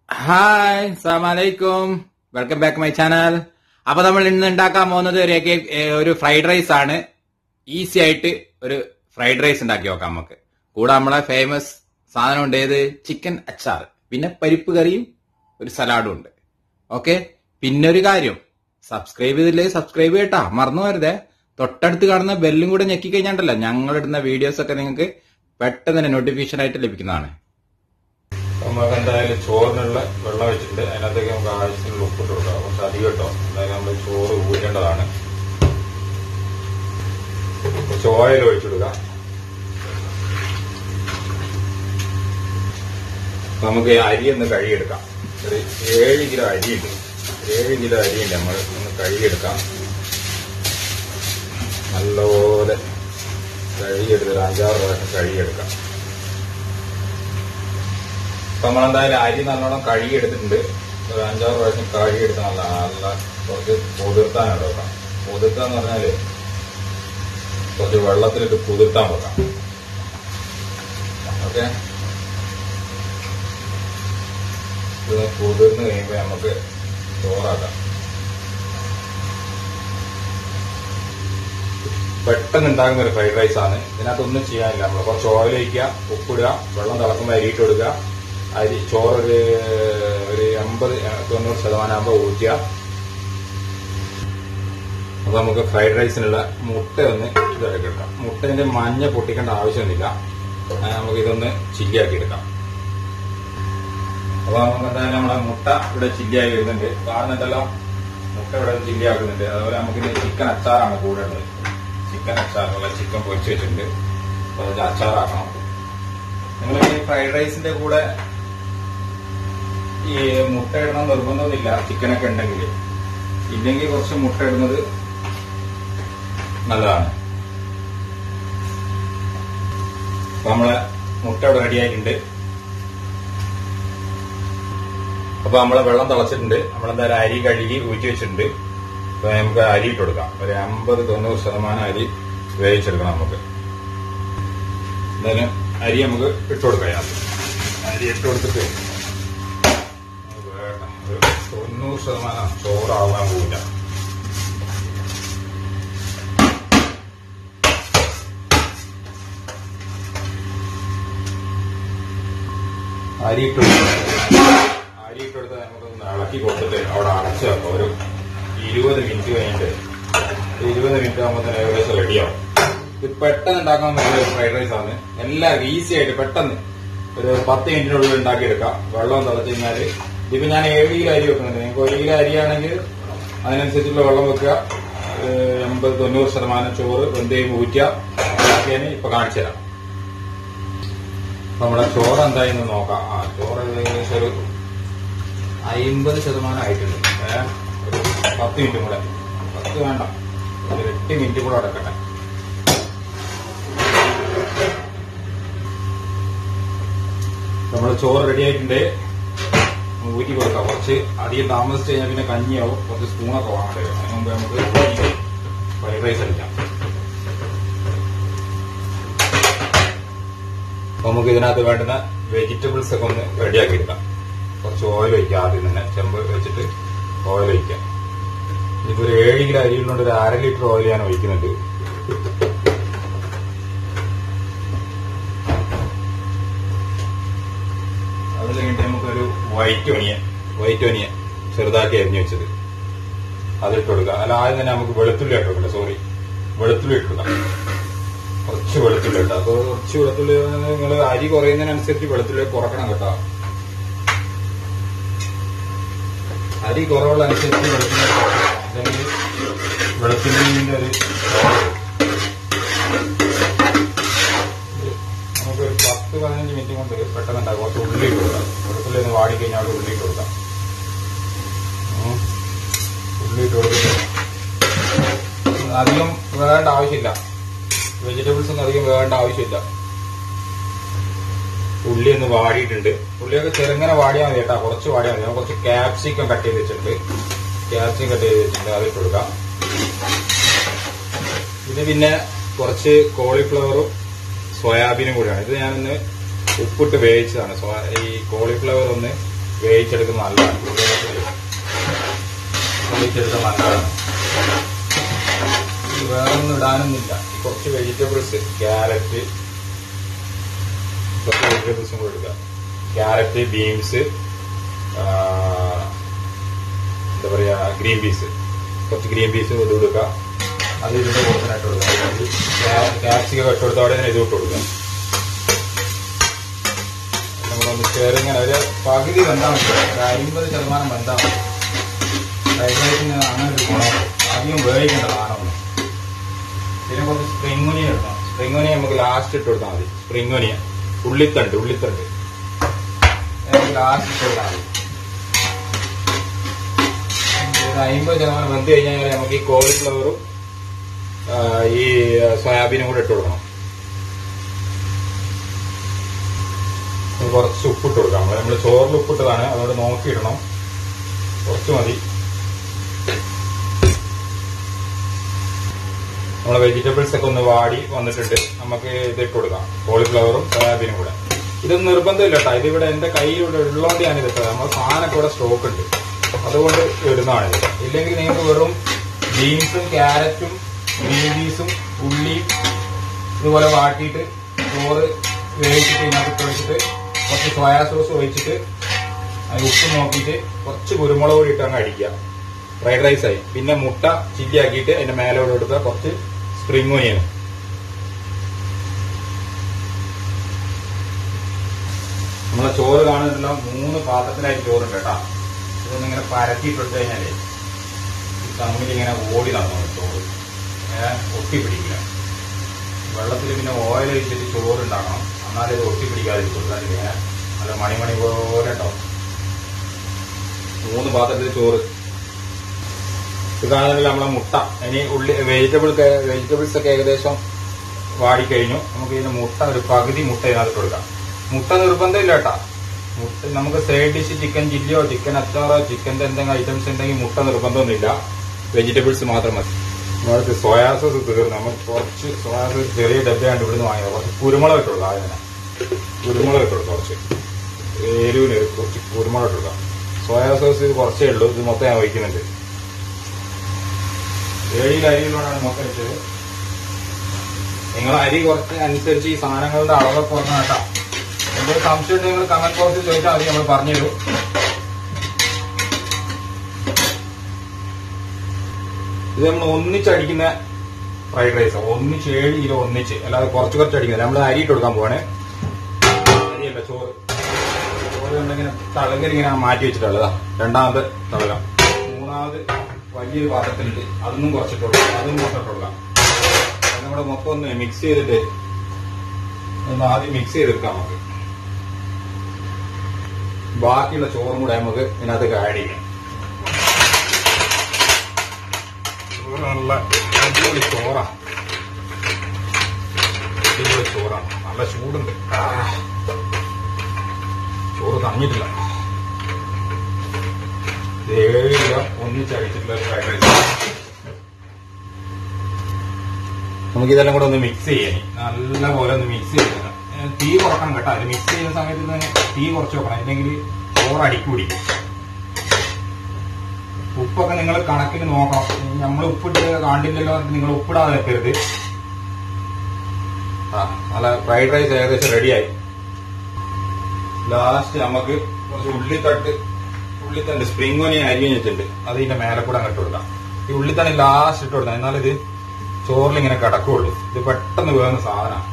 Hi അസ്സാമലൈക്കും welcome back my channel അപ്പൊ നമ്മൾ ഇന്ന് ഉണ്ടാക്കാൻ പോകുന്നത് ഒരു egg- ഏ, ഒരു ഫ്രൈഡ് റൈസ് ആണ് ഈസി ആയിട്ട് ഒരു ഫ്രൈഡ് റൈസ് ഉണ്ടാക്കി നോക്കാം നമുക്ക് കൂടെ നമ്മളെ ഫേമസ് സാധനം ഉണ്ട് ഏത് ചിക്കൻ അച്ചാർ പിന്നെ പരിപ്പ് കറിയും ഒരു സലാഡും ഉണ്ട് ഓക്കെ പിന്നെ ഒരു കാര്യം സബ്സ്ക്രൈബ് ചെയ്തില്ലേ സബ്സ്ക്രൈബ് ചെയ്യട്ടാ മറന്നു വരുതേ തൊട്ടടുത്ത് കാണുന്ന ബെല്ലും കൂടെ ഞെക്കി കഴിഞ്ഞാണ്ടല്ലോ ഞങ്ങൾ ഇടുന്ന വീഡിയോസ് ഒക്കെ നിങ്ങൾക്ക് പെട്ടെന്ന് തന്നെ നോട്ടിഫിക്കേഷൻ ആയിട്ട് ലഭിക്കുന്നതാണ് നമുക്ക് എന്തായാലും ചോറിനുള്ള വെള്ളം വെച്ചിട്ടുണ്ട് അതിനകത്തേക്ക് നമുക്ക് ആവശ്യത്തിനുള്ള ഉപ്പിട്ട് കൊടുക്കാം കുറച്ച് അധികം കേട്ടോ എന്തായാലും നമ്മൾ ചോറ് ഊറ്റേണ്ടതാണ് കുറച്ച് ഓയിൽ ഒഴിച്ചിടുക അപ്പൊ നമുക്ക് അരി ഒന്ന് കഴുകിയെടുക്കാം ഒരു ഏഴ് കിലോ അരിയുണ്ട് ഏഴ് കിലോ അരിയുണ്ട് നമ്മൾ ഒന്ന് കഴുകിയെടുക്കാം നല്ലപോലെ കഴുകിയെടുത്ത് ഒരു അഞ്ചാറ് പ്രാവശ്യം കഴുകിയെടുക്കാം അപ്പൊ നമ്മളെന്തായാലും അരി നല്ലോണം കഴുകിയെടുത്തിട്ടുണ്ട് ഒരു അഞ്ചാറ് പ്രാവശ്യം കഴുകിയെടുത്ത് നല്ല നല്ല കുറച്ച് കുതിർത്താനാണ് വെക്കാം കുതിർത്താന്ന് പറഞ്ഞാല് കുറച്ച് വെള്ളത്തിലിട്ട് കുതിർത്താൻ വെക്കാം ഓക്കെ ഇത് കുതിർന്ന് കഴിയുമ്പോ നമുക്ക് ചോറാക്കാം പെട്ടെന്ന് ഉണ്ടാകുന്ന ഒരു ഫ്രൈഡ് റൈസ് ആണ് ഇതിനകത്തൊന്നും ചെയ്യാനില്ല നമ്മൾ കുറച്ച് ഓയിൽ ഒഴിക്കുക ഉപ്പിടുക വെള്ളം തിളക്കുമ്പോൾ അരിയിട്ട് കൊടുക്കുക അരി ചോറ് ഒരു ഒരു എൺപത് തൊണ്ണൂറ് ശതമാനം ആകുമ്പോൾ ഊറ്റുക അപ്പൊ നമുക്ക് ഫ്രൈഡ് റൈസിനുള്ള മുട്ട ഒന്ന് ഇതാക്കി എടുക്കാം മുട്ടേന്റെ മഞ്ഞ പൊട്ടിക്കേണ്ട ആവശ്യമൊന്നുമില്ല ആ, നമുക്ക് ഇതൊന്ന് ചില്ലിയാക്കി എടുക്കാം അപ്പൊ നമുക്ക് എന്തായാലും നമ്മുടെ മുട്ട ഇവിടെ ചില്ലിയായി വരുന്നുണ്ട് കാണുന്നുണ്ടല്ലോ മുട്ട ഇവിടെ ചില്ലിയാക്കുന്നുണ്ട് അതുപോലെ നമുക്ക് ഇന്ന് ചിക്കൻ അച്ചാറാണ് കൂടെ ഉള്ളത് ചിക്കൻ അച്ചാറുള്ള ചിക്കൻ പൊരിച്ച് വെച്ചിട്ടുണ്ട് അപ്പൊ അതിൽ അച്ചാറാക്കണം നിങ്ങൾ ഈ ഫ്രൈഡ് റൈസിന്റെ കൂടെ ഈ മുട്ട ഇടണം നിർബന്ധമൊന്നുമില്ല ചിക്കനൊക്കെ ഉണ്ടെങ്കിൽ ഇല്ലെങ്കിൽ കുറച്ച് മുട്ട ഇടുന്നത് നല്ലതാണ് അപ്പൊ നമ്മളെ മുട്ട ഇവിടെ റെഡി ആയിട്ടുണ്ട് അപ്പൊ നമ്മളെ വെള്ളം തിളച്ചിട്ടുണ്ട് നമ്മളെന്തായാലും അരി കഴുകി ഊറ്റി വെച്ചിട്ടുണ്ട് അപ്പൊ നമുക്ക് അരി ഇട്ട് കൊടുക്കാം ഒരു അമ്പത് തൊണ്ണൂറ് ശതമാനം അരി വേവിച്ചെടുക്കണം നമുക്ക് എന്തായാലും അരി നമുക്ക് ഇട്ട് കൊടുക്കാം ഇതിനകത്ത്. അരി ഇട്ട് കൊടുത്തിട്ട് അത് വേണ്ട. ഒരു തൊണ്ണൂറ് ശതമാനം ചോറാവാൻ പോവില്ല അരി ഇട്ട് കൊടുത്തിട്ട് അരി ഇട്ട് കൊടുത്ത് നമുക്കൊന്ന് ഇളക്കി കൊടുത്തിട്ട് അവിടെ അടച്ച് വെക്കാം ഒരു ഇരുപത് മിനിറ്റ് കഴിഞ്ഞിട്ട് ഇരുപത് മിനിറ്റ് ആകുമ്പോൾ തന്നെ ഏകദേശം റെഡിയാവും ഇത് പെട്ടെന്ന് ഉണ്ടാക്കാൻ പറ്റിയ ഫ്രൈഡ് റൈസ് ആണ് എല്ലാവർക്കും ഈസി ആയിട്ട് പെട്ടെന്ന് ഒരു പത്ത് മിനിറ്റിനുള്ളിൽ ഉണ്ടാക്കിയെടുക്കാം വെള്ളം തിളച്ച് കഴിഞ്ഞാല് ഇതിപ്പോ ഞാൻ ഏഴ് കിലോ അരി വെക്കുന്നുണ്ട് നിങ്ങൾക്ക് ഒരു കിലോ അരിയാണെങ്കിൽ അതിനനുസരിച്ചുള്ള വെള്ളം വെക്കുക ഏഹ് എൺപത് തൊണ്ണൂറ് ശതമാനം ചോറ് വെന്തയും ഊറ്റുക ബാക്കിയാണ് ഇപ്പൊ കാണിച്ചു തരാം അപ്പൊ നമ്മുടെ ചോറ് എന്തായെന്ന് നോക്കാം ആ ചോറ് ഏകദേശം ഒരു അയിമ്പത് ശതമാനം ആയിട്ടുണ്ട് ഏഹ് ഒരു പത്ത് മിനിറ്റ് കൂടെ പത്ത് വേണ്ട ഒരു എട്ട് മിനിറ്റ് കൂടെ അടക്കട്ടെ നമ്മൾ ചോറ് റെഡി ആയിട്ടുണ്ട് ഊറ്റി കൊടുക്കാം കുറച്ച് അധികം താമസിച്ച് കഴിഞ്ഞാൽ പിന്നെ കഞ്ഞിയാവും കുറച്ച് സ്പൂണൊക്കെ വാങ്ങേണ്ടി വരും അതിന് മുമ്പ് നമുക്ക് ഫ്രൈഡ് റൈസ് അടിക്കാം അപ്പൊ നമുക്ക് ഇതിനകത്ത് വേണ്ടുന്ന വെജിറ്റബിൾസ് ഒക്കെ ഒന്ന് റെഡിയാക്കി എടുക്കാം കുറച്ച് ഓയിൽ ഒഴിക്കാം ആദ്യം തന്നെ ചെമ്പ് വെച്ചിട്ട് ഓയിൽ ഒഴിക്കാം ഇനിയിപ്പോ ഒരു ഏഴ് കിലോ അരി ഉള്ളതുകൊണ്ട് ഒരു അര ലിറ്റർ ഓയിൽ ഞാൻ ഒഴിക്കുന്നുണ്ട് അത് കഴിഞ്ഞിട്ട് നമുക്കൊരു വൈറ്റ് ഒനിയൻ വൈറ്റ് ഒനിയൻ ചെറുതാക്കി അരിഞ്ഞു വെച്ചത് അതിട്ട് കൊടുക്കാം അല്ല ആദ്യം തന്നെ നമുക്ക് വെളുത്തുള്ളി ഇട്ട് കൊടുക്കണ്ട സോറി വെളുത്തുള്ളി ഇട്ട് കൊടുക്കാം കുറച്ച് വെളുത്തുള്ളി ഇട്ടോ അപ്പൊ കുറച്ച് വെളുത്തുള്ളി നിങ്ങൾ അരി കുറയുന്നതിനനുസരിച്ച് വെളുത്തുള്ളി കുറക്കണം കേട്ടോ അരി കുറവുള്ള അനുസരിച്ച് വെളുത്തുള്ളി കുറക്കണം. അല്ലെങ്കിൽ വെളുത്തുള്ളിന്റെ ഒരു നമുക്ക് ഒരു പത്ത് പതിനഞ്ച് മിനിറ്റ് കൊണ്ട് പെട്ടെന്ന് ഉണ്ടാകും കുറച്ച് ഉള്ളി ഇട്ട് കൊടുക്കാം വെളുത്തുള്ളി ഒന്ന് വാടി കഴിഞ്ഞാൽ അവിടെ ഉള്ളി ഇട്ട് കൊടുക്കാം ഉം. ഉള്ളി ഇട്ട് കൊടുത്തിട്ട് അധികം വേണ്ട ആവശ്യമില്ല വെജിറ്റബിൾസ് ഒന്നും അധികം വേണ്ട ആവശ്യമില്ല ഉള്ളി ഒന്ന് വാടിയിട്ടുണ്ട് ഉള്ളിയൊക്കെ ചെറുങ്ങനെ വാടിയാൽ മതി കേട്ടോ കുറച്ച് വാടിയാൽ മതി ഞാൻ കുറച്ച് ക്യാപ്സിക്കം കട്ട് ചെയ്ത് വെച്ചിട്ടുണ്ട് ക്യാപ്സിക്കം കട്ട് ചെയ്ത് വെച്ചിട്ടുണ്ട് അതിട്ട് കൊടുക്കാം ഇത് പിന്നെ കുറച്ച് കോളിഫ്ലവറും സോയാബീനും കൂടിയാണ് ഇത് ഞാനൊന്ന് ഉപ്പിട്ട് വേവിച്ചതാണ് സോ- ഈ കോളിഫ്ലവർ ഒന്ന് വേവിച്ചെടുക്കുന്ന നല്ലതാണ് ചൂടുവെള്ളത്തിൽ വേവിച്ചെടുക്കുന്ന നല്ലതാണ് ഈ വേറൊന്നും ഇടാനൊന്നുമില്ല ഈ കുറച്ച് വെജിറ്റബിൾസ് ക്യാരറ്റ് കുറച്ച് വെജിറ്റബിൾസും കൂടെ എടുക്കുക ക്യാരറ്റ് ബീൻസ് എന്താ പറയാ ഗ്രീൻ പീസ് കുറച്ച് ഗ്രീൻ പീസ് ഇത് കൊടുക്കുക അത് ഇതിന്റെ കൂടുതലായിട്ട് കൊടുക്കുക ക്യാപ്സിക്കം ഇട്ട് കൊടുത്ത അവിടെ തന്നെ ഇത് ഇട്ട് കൊടുക്കുക നമ്മളൊന്ന് ചേർ ഇങ്ങനെ ഒരു പകുതി വെന്താൽ മതി ഒരു അമ്പത് ശതമാനം വെന്താൽ മതി ഫ്രൈഡ് അങ്ങനെ ഒരു ഗുണം അധികം വേവിക്കേണ്ട സാധനമാണ് പിന്നെ കുറച്ച് സ്പ്രിംഗ് ഒനിയൻ ഇടണം സ്പ്രിംഗ് ഒനിയൻ നമുക്ക് ലാസ്റ്റ് ഇട്ട് കൊടുത്താൽ മതി സ്പ്രിംഗ് ഒനിയൻ ഉള്ളിത്തണ്ട് ഉള്ളിത്തണ്ട് നമുക്ക് ലാസ്റ്റ് ഇട്ട് കൊടുത്താൽ മതി ഒരു അമ്പത് ശതമാനം വെന്ത് കഴിഞ്ഞാൽ നമുക്ക് ഈ കോളിഫ്ലവറും ആ, ഈ സോയാബീനും കൂടെ ഇട്ട് കൊടുക്കണം ഇനി കുറച്ച് ഉപ്പിട്ട് കൊടുക്കാം നമ്മൾ നമ്മൾ ചോറിൽ ഉപ്പിട്ടതാണ് അതുകൊണ്ട് നോക്കിയിടണം കുറച്ച് മതി നമ്മളെ വെജിറ്റബിൾസ് ഒക്കെ ഒന്ന് വാടി വന്നിട്ടുണ്ട് നമുക്ക് ഇത് ഇട്ട് കൊടുക്കാം കോളിഫ്ലവറും സോയാബീനും കൂടെ ഇതൊന്നും നിർബന്ധമില്ല കേട്ടോ ഇതിവിടെ എന്റെ കയ്യിലൂടെ ഉള്ളതുകൊണ്ട് ഞാൻ ഇതിട്ടത് നമ്മൾ സാധനമൊക്കെ ഇവിടെ സ്റ്റോക്ക് ഉണ്ട് അതുകൊണ്ട് ഇടുന്നതാണ് ഇത് ഇല്ലെങ്കിൽ നിങ്ങൾക്ക് വെറും ബീൻസും ക്യാരറ്റും ഗ്രീൻ പീസും ഉള്ളിയും ഇതുപോലെ വാട്ടിയിട്ട് ചോറ് വേവിച്ചിട്ട് ഇതിനകത്ത് ഒഴിച്ചിട്ട് കുറച്ച് സോയാ സോസ് ഒഴിച്ചിട്ട് അതിൽ ഉപ്പ് നോക്കിയിട്ട് കുറച്ച് കുരുമുളക് പൊടി ഇട്ട് അങ്ങ് അടിക്കുക ഫ്രൈഡ് റൈസ് ആയി പിന്നെ മുട്ട ചില്ലി ആക്കിയിട്ട് അതിന്റെ മേലോട് എടുക്കുക കുറച്ച് സ്പ്രിംഗ് ഒനിയനും നമ്മളെ ചോറ് കാണുന്നില്ല മൂന്ന് പാത്രത്തിലായിട്ട് ചോറുണ്ട് കേട്ടോ ഇതൊന്നും ഇങ്ങനെ പരത്തിയിട്ട് കഴിഞ്ഞാലേ ഈ തമ്മിൽ ഇങ്ങനെ ഓടി നടന്നു ചോറ് ഏഹ് ഒട്ടി പിടിക്കില്ല വെള്ളത്തിൽ പിന്നെ ഓയിൽ ഒഴിച്ചിട്ട് ചോറ് ഉണ്ടാക്കണം എന്നാലേ ഇത് ഒട്ടി പിടിക്കാതിരിക്കും അല്ലാണ്ട് ഇങ്ങനെ നല്ല മണിമണി പോലെ ഉണ്ടാവും മൂന്ന് പാത്രത്തിൽ ചോറ് ഇത് കാണുന്നില്ല നമ്മളെ മുട്ട ഇനി ഉള്ളി വെജിറ്റബിൾ വെജിറ്റബിൾസ് ഒക്കെ ഏകദേശം വാടിക്കഴിഞ്ഞു നമുക്ക് ഇതിന് മുട്ട ഒരു പകുതി മുട്ട ഇതിനകത്ത് കൊടുക്കാം മുട്ട നിർബന്ധമില്ല കേട്ടാ മുട്ട നമുക്ക് സൈഡ് ഡിഷ് ചിക്കൻ ചില്ലിയോ ചിക്കൻ അച്ചാറോ ചിക്കൻ്റെ എന്തെങ്കിലും ഐറ്റംസ് ഉണ്ടെങ്കിൽ മുട്ട നിർബന്ധമൊന്നുമില്ല വെജിറ്റബിൾസ് മാത്രം മതി നമ്മൾക്ക് സോയാ സോസ് തീർന്നു നമ്മൾ കുറച്ച് സോയാ സോസ് ചെറിയ ഡബ്ബയാണ്ട് ഇവിടുന്ന് വാങ്ങിയത് കുറച്ച് കുരുമുളക് ഇട്ടുള്ളൂ ആദ്യം തന്നെ കുരുമുളക് ഇട്ടുള്ളൂ കുറച്ച് എരിവിന് കുറച്ച് കുരുമുളക് ഇട്ടുള്ള സോയാ സോസ് ഇത് കുറച്ചേ ഉള്ളൂ ഇത് മൊത്തം ഞാൻ വയ്ക്കുന്നുണ്ട് ഏഴിൽ അരിയിലോടാണ് മൊത്തം വെച്ചത് നിങ്ങൾ അരി കുറച്ച് അനുസരിച്ച് ഈ സാധനങ്ങളുടെ അളവ് കുറഞ്ഞ കേട്ടോ എന്തെങ്കിലും സംശയം ഉണ്ടെങ്കിൽ നിങ്ങൾ കമന്റ് ബോക്സിൽ ചോദിച്ചാൽ മതി നമ്മൾ പറഞ്ഞുതരും ഇത് നമ്മൾ ഒന്നിച്ചടിക്കുന്ന ഫ്രൈഡ് റൈസ് ഒന്നിച്ച് ഏഴ് കിലോ ഒന്നിച്ച് അല്ലാതെ കുറച്ച് കുറച്ച് അടിക്കുന്നത് നമ്മൾ അരി ഇട്ട് കൊടുക്കാൻ പോവാണ് അരിയല്ല ചോറ് ചോറ് നമ്മളിങ്ങനെ തളകരി ഇങ്ങനെ മാറ്റി വെച്ചിട്ടുള്ളതാ രണ്ടാമത് തളകം മൂന്നാമത് വലിയൊരു പാത്രത്തിലുണ്ട് അതൊന്നും കുറച്ചിട്ട് കൊടുക്കാം അതും കുറച്ചിട്ട് കൊടുക്കാം അത് നമ്മുടെ മൊത്തം ഒന്ന് മിക്സ് ചെയ്തിട്ട് ഒന്ന് ആദ്യം മിക്സ് ചെയ്തെടുക്കാം നമുക്ക് ബാക്കിയുള്ള ചോറും കൂടെ നമുക്ക് ഇതിനകത്തേക്ക് ആഡ് ചെയ്യാം ചോറ് നല്ല അടിപൊളി ചോറാ അടിപൊളി ചോറാണ് നല്ല ചൂടുണ്ട് ആ. ചോറ് തന്നിട്ടില്ല ഇത് ഏഴ് കിലോ ഒന്നിച്ചടിച്ചിട്ടുള്ള ഫ്രൈഡ് റൈസ് നമുക്ക് ഇതെല്ലാം കൂടെ ഒന്ന് മിക്സ് ചെയ്യാൻ നല്ല പോലെ ഒന്ന് മിക്സ് ചെയ്യണം ഏ, തീ കുറക്കണം കേട്ടോ അത് മിക്സ് ചെയ്യുന്ന സമയത്ത് തന്നെ തീ കുറച്ച് വെക്കണം അല്ലെങ്കിൽ ചോറ് അടിക്ക് പിടിക്കും ഉപ്പൊക്കെ നിങ്ങൾ കണക്കിന് നോക്കണം നമ്മൾ ഉപ്പിട്ട് കാണ്ടില്ലല്ലോ എന്ന് നിങ്ങൾ ഉപ്പിടാതെ വെക്കരുത് ആ നല്ല ഫ്രൈഡ് റൈസ് ഏകദേശം റെഡിയായി ലാസ്റ്റ് നമുക്ക് കുറച്ച് ഉള്ളിത്തട്ട് ഉള്ളിത്തണ്ട് സ്പ്രിംഗ് ഓനിയൻ അരിഞ്ഞ് വെച്ചിട്ടുണ്ട് അത് ഇതിന്റെ മേലെ കൂടെ അങ്ങോട്ട് കൊടുക്കാം ഈ ഉള്ളിത്തണ്ട് ലാസ്റ്റ് ഇട്ട് കൊടുക്കാം എന്നാലും ഇത് ചോറിൽ ഇങ്ങനെ കിടക്കുള്ളൂ ഇത് പെട്ടെന്ന് വേകുന്ന സാധനമാണ്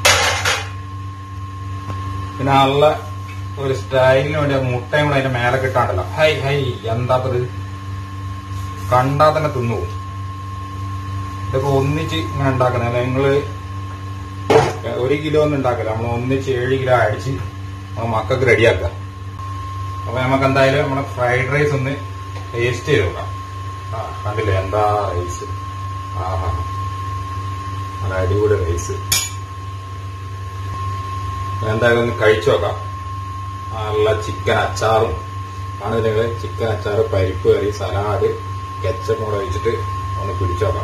പിന്നെ നല്ല ഒരു സ്റ്റൈലിന് വേണ്ടി ആ മുട്ടയും കൂടെ അതിന്റെ മേലെ കിട്ടാണ്ടല്ലോ ഹൈ ഹൈ എന്താപ്പത് കണ്ടാ തന്നെ തിന്നു പോകും ഇതൊക്കെ ഒന്നിച്ച് ഇങ്ങനെ ഉണ്ടാക്കുന്നത് നിങ്ങള് ഒരു കിലോ ഒന്നും ഉണ്ടാക്കില്ല നമ്മൾ ഒന്നിച്ച് ഏഴ് കിലോ അടിച്ച് നമ്മൾ മക്കൾക്ക് റെഡിയാക്കുക അപ്പൊ നമുക്ക് എന്തായാലും നമ്മുടെ ഫ്രൈഡ് റൈസ് ഒന്ന് ടേസ്റ്റ് ചെയ്ത് നോക്കാം ആ കണ്ടില്ലേ എന്താ റൈസ് ആഹാ നല്ല അടിപൊളി റൈസ് എന്തായാലും ഒന്ന് കഴിച്ചു നോക്കാം നല്ല ചിക്കൻ അച്ചാറും ആണ് നിങ്ങൾ ചിക്കൻ അച്ചാറ് പരിപ്പ് കറി സലാഡ് കെച്ചപ്പ് കൂടെ വെച്ചിട്ട് ഒന്ന് പിടിച്ചു നോക്കാം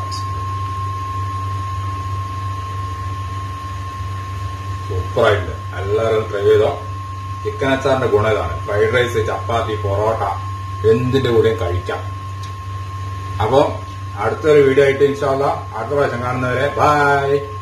സൂപ്പറായിട്ടുണ്ട് എല്ലാവരും ട്രൈ ചെയ്തോ ചിക്കൻ അച്ചാറിന്റെ ഗുണം ഇതാണ് ഫ്രൈഡ് റൈസ് ചപ്പാത്തി പൊറോട്ട എന്തിന്റെ കൂടെയും കഴിക്കാം അപ്പൊ അടുത്തൊരു വീഡിയോ ആയിട്ട് ഇൻഷാല്ല അടുത്ത പ്രാവശ്യം കാണുന്നവരെ ബൈ